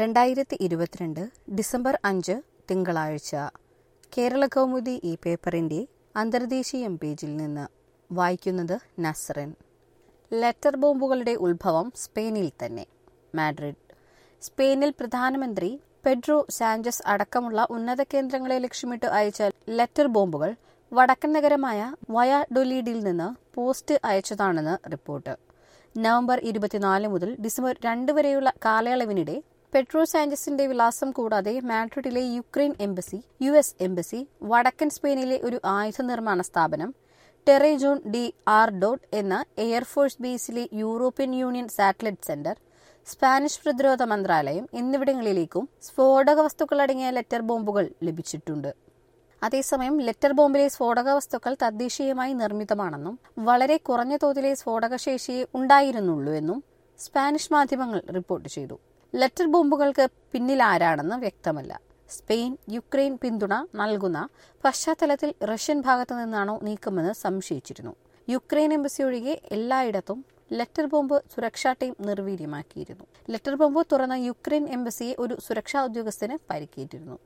രണ്ടായിരത്തി ഇരുപത്തിരണ്ട് ഡിസംബർ അഞ്ച് തിങ്കളാഴ്ച കേരള കൗമുദി ഈ പേപ്പറിന്റെ അന്തർദേശീയം പേജിൽ നിന്ന് വായിക്കുന്നത് നസ്റിൻ ലെറ്റർ ബോംബുകളുടെ ഉത്ഭവം സ്പെയിനിൽ തന്നെ മാഡ്രിഡ് സ്പെയിനിൽ പ്രധാനമന്ത്രി പെഡ്രോ സാഞ്ചസ് അടക്കമുള്ള ഉന്നത കേന്ദ്രങ്ങളെ ലക്ഷ്യമിട്ട് അയച്ച ലെറ്റർ ബോംബുകൾ വടക്കൻ നഗരമായ വയാഡൊലീഡിൽ നിന്ന് പോസ്റ്റ് അയച്ചതാണെന്ന് റിപ്പോർട്ട് നവംബർ ഇരുപത്തിനാല് മുതൽ ഡിസംബർ രണ്ട് വരെയുള്ള കാലയളവിനിടെ പെട്രോ സാഞ്ചസിന്റെ വിലാസം കൂടാതെ മാഡ്രിഡിലെ Ukraine embassy U S embassy വടക്കൻ സ്പെയിനിലെ ഒരു ആയുധ നിർമ്മാണ സ്ഥാപനം ടെറേജോൺ ഡി ആർ ഡോട്ട് എന്ന എയർഫോഴ്സ് ബേസിലെ European union satellite centre Spanish പ്രതിരോധ മന്ത്രാലയം എന്നിവിടങ്ങളിലേക്കും സ്ഫോടക വസ്തുക്കളടങ്ങിയ ലെറ്റർ ബോംബുകൾ ലഭിച്ചിട്ടുണ്ട് അതേസമയം ലെറ്റർ ബോംബിലെ സ്ഫോടക വസ്തുക്കൾ തദ്ദേശീയമായി നിർമ്മിതമാണെന്നും വളരെ കുറഞ്ഞ തോതിലെ സ്ഫോടകശേഷിയെ ഉണ്ടായിരുന്നുള്ളൂ എന്നും സ്പാനിഷ് മാധ്യമങ്ങൾ റിപ്പോർട്ട് ചെയ്തു ലെറ്റർ ബോംബുകൾക്ക് പിന്നിൽ ആരാണെന്ന് വ്യക്തമല്ല സ്പെയിൻ യുക്രൈൻ പിന്തുണ നൽകുന്ന പശ്ചാത്തലത്തിൽ റഷ്യൻ ഭാഗത്തു നിന്നാണോ നീക്കമെന്ന് സംശയിച്ചിരുന്നു യുക്രൈൻ എംബസി ഒഴികെ എല്ലായിടത്തും ലെറ്റർ ബോംബ് സുരക്ഷാ ടീം നിർവീര്യമാക്കിയിരുന്നു ലെറ്റർ ബോംബ് തുറന്ന യുക്രൈൻ എംബസിയെ ഒരു സുരക്ഷാ ഉദ്യോഗസ്ഥന് പരിക്കേറ്റിരുന്നു